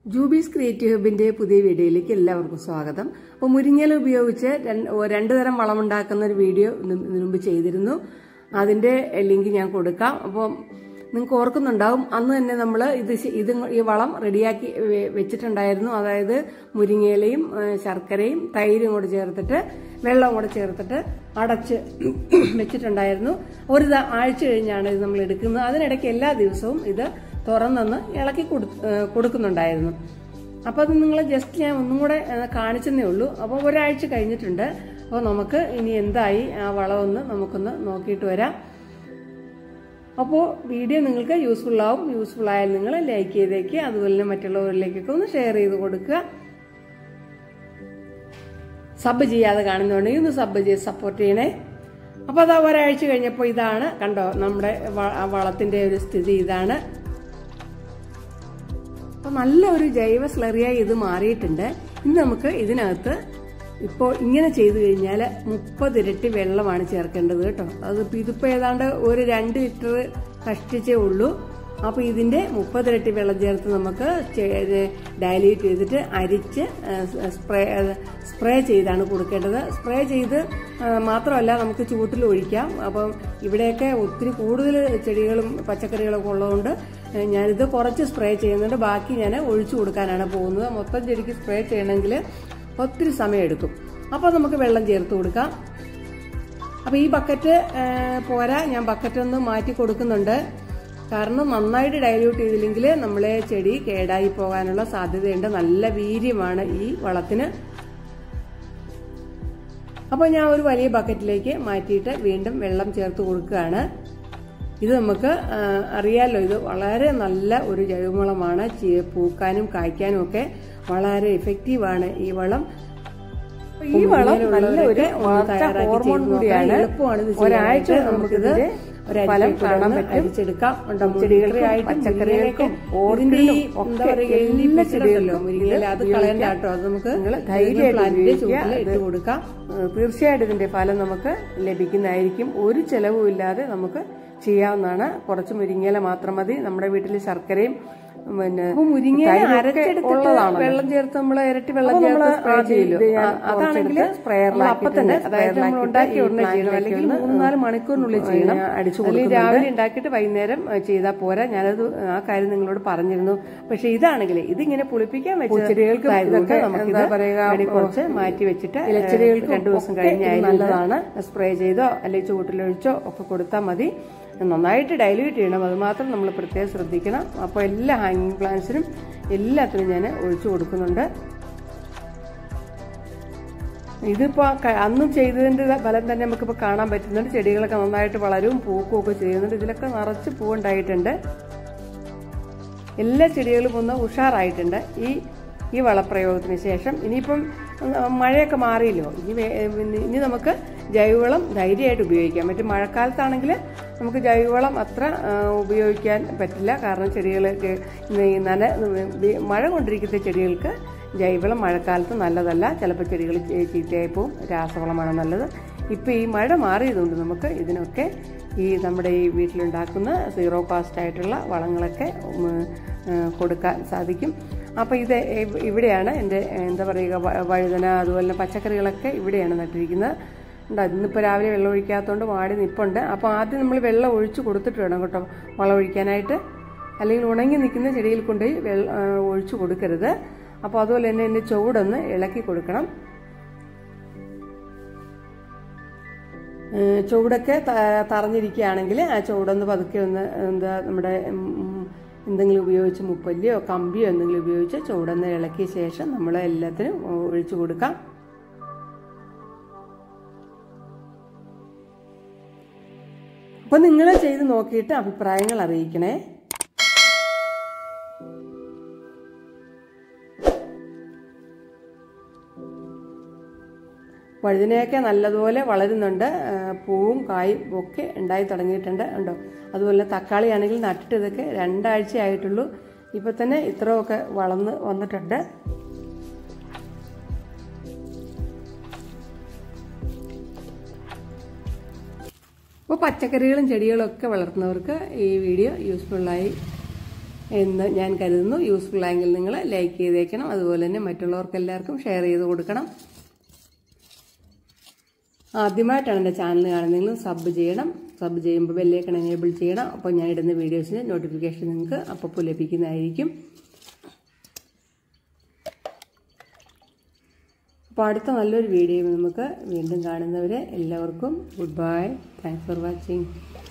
ജൂബീസ് creative ഹബിന്റെ പുതിയ വീഡിയോയിലേക്ക് എല്ലാവർക്കും സ്വാഗതം അപ്പോൾ മുരിങ്ങയില ഉപയോഗിച്ച് രണ്ട് രണ്ട് തരം വളമുണ്ടാക്കുന്ന ഒരു വീഡിയോ ഇതിനു മുമ്പ് ചെയ്തിരുന്നു അതിന്റെ ലിങ്ക് ഞാൻ കൊടുക്കാം അപ്പോൾ നിങ്ങൾക്ക് ഓർക്കുന്നുണ്ടാവും അന്ന് തന്നെ നമ്മൾ ഇത് ശ- ഇത് ഈ വളം റെഡിയാക്കി വെ- വെച്ചിട്ടുണ്ടായിരുന്നു അതായത് മുരിങ്ങയിലയും ഏ, ശർക്കരയും തൈരും കൂടെ ചേർത്തിട്ട് വെള്ളവും കൂടെ ചേർത്തിട്ട് അടച്ച് വെച്ചിട്ടുണ്ടായിരുന്നു ഒരു ദ- ആഴ്ച കഴിഞ്ഞാണ് ഇത് നമ്മൾ എടുക്കുന്നത് അതിനിടയ്ക്ക് എല്ലാ ദിവസവും ഇത് തുറന്നൊന്ന് ഇളക്കി കൊടു- ഏ, കൊടുക്കുന്നുണ്ടായിരുന്നു അപ്പോൾ അത് നിങ്ങൾ ജസ്റ്റ് ഞാൻ ഒന്നും കൂടെ ഏ, കാണിച്ചെന്നേ ഉള്ളൂ അപ്പോൾ ഒരാഴ്ച കഴിഞ്ഞിട്ടുണ്ട് അപ്പോൾ നമുക്ക് ഇനി എന്തായി ആ വളമൊന്ന് നമുക്കൊന്ന് നോക്കിയിട്ട് വരാം അപ്പോൾ വീഡിയോ നിങ്ങൾക്ക് യൂസ്ഫുൾ ആവും യൂസ്ഫുൾ ആയാൽ നിങ്ങൾ ലൈക്ക് ചെയ്തേക്ക് അതുപോലെ തന്നെ മറ്റുള്ളവരിലേക്കൊക്കെ ഒന്ന് ഷെയർ ചെയ്ത് കൊടുക്കുക സബ് ചെയ്യാതെ കാണുന്നുണ്ടെങ്കിൽ ഒന്ന് സബ് ചെയ്ത് സപ്പോർട്ട് ചെയ്യണേ അപ്പോൾ അത് ഒരാഴ്ച കഴിഞ്ഞപ്പോൾ ഇതാണ് കണ്ടോ നമ്മുടെ വ- ആ വളത്തിന്റെ ഒരു സ്ഥിതി ഇതാണ് അപ്പോൾ നല്ല ഒരു ജൈവ സ്ലറിയായി ഇത് മാറിയിട്ടുണ്ട് ഇന്ന് നമുക്ക് ഇതിനകത്ത് ഇപ്പോൾ ഇങ്ങനെ ചെയ്തു കഴിഞ്ഞാൽ മുപ്പത് ഇരട്ടി വെള്ളമാണ് ചേർക്കേണ്ടത് കേട്ടോ അത് ഇതിപ്പോൾ ഏതാണ്ട് ഒരു രണ്ട് ലിറ്റർ കഷ്ടിച്ചേ ഉള്ളൂ അപ്പോൾ ഇതിന്റെ മുപ്പത് ഇരട്ടി വെള്ളം ചേർത്ത് നമുക്ക് ഡയലൂട്ട് ചെയ്തിട്ട് അരിച്ച് സ്പ്രേ സ്പ്രേ ചെയ്താണ് കൊടുക്കേണ്ടത് സ്പ്രേ ചെയ്ത് ആ, മാത്രമല്ല നമുക്ക് ചൂട്ടിൽ ഒഴിക്കാം അപ്പം ഇവിടെയൊക്കെ ഒത്തിരി കൂടുതൽ ചെടികളും പച്ചക്കറികളൊക്കെ ഉള്ളതുകൊണ്ട് ഏ, ഞാനിത് കുറച്ച് സ്പ്രേ ചെയ്യുന്നുണ്ട് ബാക്കി ഞാൻ ഒഴിച്ചു കൊടുക്കാനാണ് പോകുന്നത് മൊത്തം ചെടിക്ക് സ്പ്രേ ചെയ്യണമെങ്കിൽ ഒത്തിരി സമയമെടുക്കും അപ്പോൾ നമുക്ക് വെള്ളം ചേർത്ത് കൊടുക്കാം അപ്പോൾ ഈ ബക്കറ്റ് ഏ, പോരാ ഞാൻ ബക്കറ്റ് ഒന്ന് മാറ്റി കൊടുക്കുന്നുണ്ട് കാരണം നന്നായിട്ട് ഡൈല്യൂട്ട് ചെയ്തില്ലെങ്കിൽ നമ്മളെ ചെടി കേടായി പോകാനുള്ള സാധ്യതയുണ്ട് നല്ല വീര്യമാണ് ഈ വളത്തിന് അപ്പോൾ ഞാൻ ഒരു വലിയ ബക്കറ്റിലേക്ക് മാറ്റിയിട്ട് വീണ്ടും വെള്ളം ചേർത്ത് കൊടുക്കുകയാണ് ഇത് നമുക്ക് ആ, അറിയാലോ ഇത് വളരെ നല്ല ഒരു ജൈവവളമാണ് ചി- പൂക്കാനും കായ്ക്കാനും ഒക്കെ വളരെ എഫക്റ്റീവാണ് ഈ വളം ഈ വളം നല്ല ഒരു വളർച്ച ഹോർമോൺ കൂടിയാണ് എളുപ്പമാണ് ഇത് ഒരാഴ്ച നമുക്കിത് ഫലം കാണാൻ പറ്റും അരിച്ചെടുക്കാം ചെടികൾക്കും പച്ചക്കറികൾക്കും ഇതിന്റെ ഈ എന്താ പറയുക എല്ലാ ചെടികളിലോ മുരിങ്ങയില അത് കളയണ്ട കേട്ടോ അത് നമുക്ക് ധൈര്യമായിട്ട് ചുവട്ടിൽ ഇട്ട് കൊടുക്കാം ഏഹ് തീർച്ചയായിട്ടും ഇതിന്റെ ഫലം നമുക്ക് ലഭിക്കുന്നതായിരിക്കും ഒരു ചെലവും ഇല്ലാതെ നമുക്ക് ചെയ്യാവുന്നതാണ് കുറച്ച് മുരിങ്ങയില മാത്രം മതി നമ്മുടെ വീട്ടിൽ ശർക്കരയും പിന്നെ മുരിങ്ങയില അരച്ചെടുത്തിട്ട് വെള്ളം ചേർത്ത് നമ്മൾ ഇരട്ടി വെള്ളം ചേർത്ത് സ്പ്രേ ചെയ്യില്ലോ അതാണെങ്കിൽ അപ്പൊ തന്നെ അതായത് നമ്മൾ ഉണ്ടാക്കി ഉടനെ ചെയ്യണം അല്ലെങ്കിൽ മൂന്നാല് മണിക്കൂറിനുള്ളിൽ ചെയ്യണം അടിച്ചു അല്ലെങ്കിൽ രാവിലെ ഉണ്ടാക്കിയിട്ട് വൈകുന്നേരം ഏഹ്, ചെയ്താൽ പോരാ ഞാനത് ആ കാര്യം നിങ്ങളോട് പറഞ്ഞിരുന്നു പക്ഷെ ഇതാണെങ്കിൽ ഇതിങ്ങനെ പുളിപ്പിക്കാൻ വെച്ച ചെടികൾക്ക് ഇതൊക്കെ നമുക്ക് എന്താ പറയുക കുറച്ച് മാറ്റി വെച്ചിട്ട് ഇലച്ചെടികൾക്ക് രണ്ടു ദിവസം കഴിഞ്ഞാൽ നല്ലതാണ് സ്പ്രേ ചെയ്തോ അല്ലെങ്കിൽ ചൂട്ടിലൊഴിച്ചോ ഒക്കെ കൊടുത്താൽ മതി നന്നായിട്ട് ഡൈല്യൂട്ട് ചെയ്യണം അത് മാത്രം നമ്മൾ പ്രത്യേകം ശ്രദ്ധിക്കണം അപ്പോൾ എല്ലാ ഹാങ്ങിങ് പ്ലാന്റ്സിനും എല്ലാത്തിനും ഞാൻ ഒഴിച്ചു കൊടുക്കുന്നുണ്ട് ഇതിപ്പോ ക- അന്ന് ചെയ്തതിന്റെ ഫലം തന്നെ നമുക്കിപ്പോൾ കാണാൻ പറ്റുന്നുണ്ട് ചെടികളൊക്കെ നന്നായിട്ട് വളരും പൂക്കും ഒക്കെ ചെയ്യുന്നുണ്ട് ഇതിലൊക്കെ നിറച്ച് പൂവുണ്ടായിട്ടുണ്ട് എല്ലാ ചെടികളും ഒന്ന് ഉഷാറായിട്ടുണ്ട് ഈ ഈ വളപ്രയോഗത്തിന് ശേഷം ഇനിയിപ്പം ഉം, മഴയൊക്കെ മാറിയല്ലോ ഇനി വേ- ഇനി- ഇനി നമുക്ക് ജൈവവളം ധൈര്യമായിട്ട് ഉപയോഗിക്കാം മറ്റു മഴക്കാലത്താണെങ്കിൽ നമുക്ക് ജൈവവളം അത്ര ആ, ഉപയോഗിക്കാൻ പറ്റില്ല കാരണം ചെടികൾക്ക് ഈ നന വി- മഴ കൊണ്ടിരിക്കുന്ന ചെടികൾക്ക് ജൈവവളം മഴക്കാലത്ത് നല്ലതല്ല ചിലപ്പോൾ ചെടികൾ ചീ- ചീത്തയായി പോവും രാസവളമാണ് നല്ലത് ഇപ്പോൾ ഈ മഴ മാറിയതുകൊണ്ട് നമുക്ക് ഇതിനൊക്കെ ഈ നമ്മുടെ ഈ വീട്ടിലുണ്ടാക്കുന്ന സീറോ കോസ്റ്റ് ആയിട്ടുള്ള വളങ്ങളൊക്കെ ഉം, ആ, കൊടുക്കാൻ സാധിക്കും അപ്പോൾ ഇത് ഇവ്- ഇവിടെയാണ് എൻ്റെ എന്താ പറയുക വ- വഴുതന അതുപോലെ തന്നെ പച്ചക്കറികളൊക്കെ ഇവിടെയാണ് നട്ടിരിക്കുന്നത് ഉണ്ടോ ഇന്നിപ്പോൾ രാവിലെ വെള്ളം ഒഴിക്കാത്തതുകൊണ്ട് വാടി നിൽപ്പുണ്ട് അപ്പോൾ ആദ്യം നമ്മൾ വെള്ളം ഒഴിച്ച് കൊടുത്തിട്ട് വേണം കേട്ടോ വളം ഒഴിക്കാനായിട്ട് അല്ലെങ്കിൽ ഉണങ്ങി നിൽക്കുന്ന ചെടിയിൽ കൊണ്ടുപോയി വെള്ളം ആ, ഒഴിച്ചു കൊടുക്കരുത് അപ്പോൾ അതുപോലെ തന്നെ എൻ്റെ ചുവടൊന്ന് ഇളക്കി കൊടുക്കണം ഏഹ് ചുവടൊക്കെ ത- തറഞ്ഞിരിക്കുകയാണെങ്കിൽ ആ ചുവടൊന്ന് പതുക്കെ ഒന്ന് എന്താ നമ്മുടെ ഉം, ഉം, എന്തെങ്കിലും ഉപയോഗിച്ച് മുപ്പല്ലിയോ കമ്പിയോ എന്തെങ്കിലും ഉപയോഗിച്ച് ചുവടൊന്ന് ഇളക്കിയ ശേഷം നമ്മൾ എല്ലാത്തിനും ഒഴിച്ചു കൊടുക്കാം അപ്പോൾ നിങ്ങൾ ചെയ്ത് നോക്കിയിട്ട് അഭിപ്രായങ്ങൾ അറിയിക്കണേ വഴുതിനയൊക്കെ നല്ലതുപോലെ വളരുന്നുണ്ട് ആ, പൂവും കായും ഒക്കെ ഉണ്ടായി തുടങ്ങിയിട്ടുണ്ട് ഉണ്ടോ അതുപോലെ തക്കാളി ആണെങ്കിൽ നട്ടിട്ട് ഇതൊക്കെ രണ്ടാഴ്ച ആയിട്ടുള്ളൂ ഇപ്പൊ തന്നെ ഇത്രയൊക്കെ വളർന്ന് വന്നിട്ടുണ്ട് അപ്പോൾ പച്ചക്കറികളും ചെടികളും ഒക്കെ വളർത്തുന്നവർക്ക് ഈ വീഡിയോ യൂസ്ഫുള്ളായി എന്ന് ഞാൻ കരുതുന്നു യൂസ്ഫുൾ ആയെങ്കിൽ നിങ്ങൾ ലൈക്ക് ചെയ്തേക്കണം അതുപോലെ തന്നെ മറ്റുള്ളവർക്ക് എല്ലാവർക്കും ഷെയർ ചെയ്ത് കൊടുക്കണം ആദ്യമായിട്ടാണ് എൻ്റെ ചാനൽ കാണുന്നതെങ്കിൽ സബ് ചെയ്യണം സബ് ചെയ്യുമ്പോൾ ബെല്ലേക്കൺ എനേബിൾ ചെയ്യണം അപ്പോൾ ഞാൻ ഇടുന്ന വീഡിയോസിൻ്റെ നോട്ടിഫിക്കേഷൻ നിങ്ങൾക്ക് അപ്പോൾ ലഭിക്കുന്നതായിരിക്കും അപ്പോൾ അടുത്ത നല്ലൊരു വീഡിയോ നമുക്ക് വീണ്ടും കാണുന്നവരെ എല്ലാവർക്കും good bye thanks for watching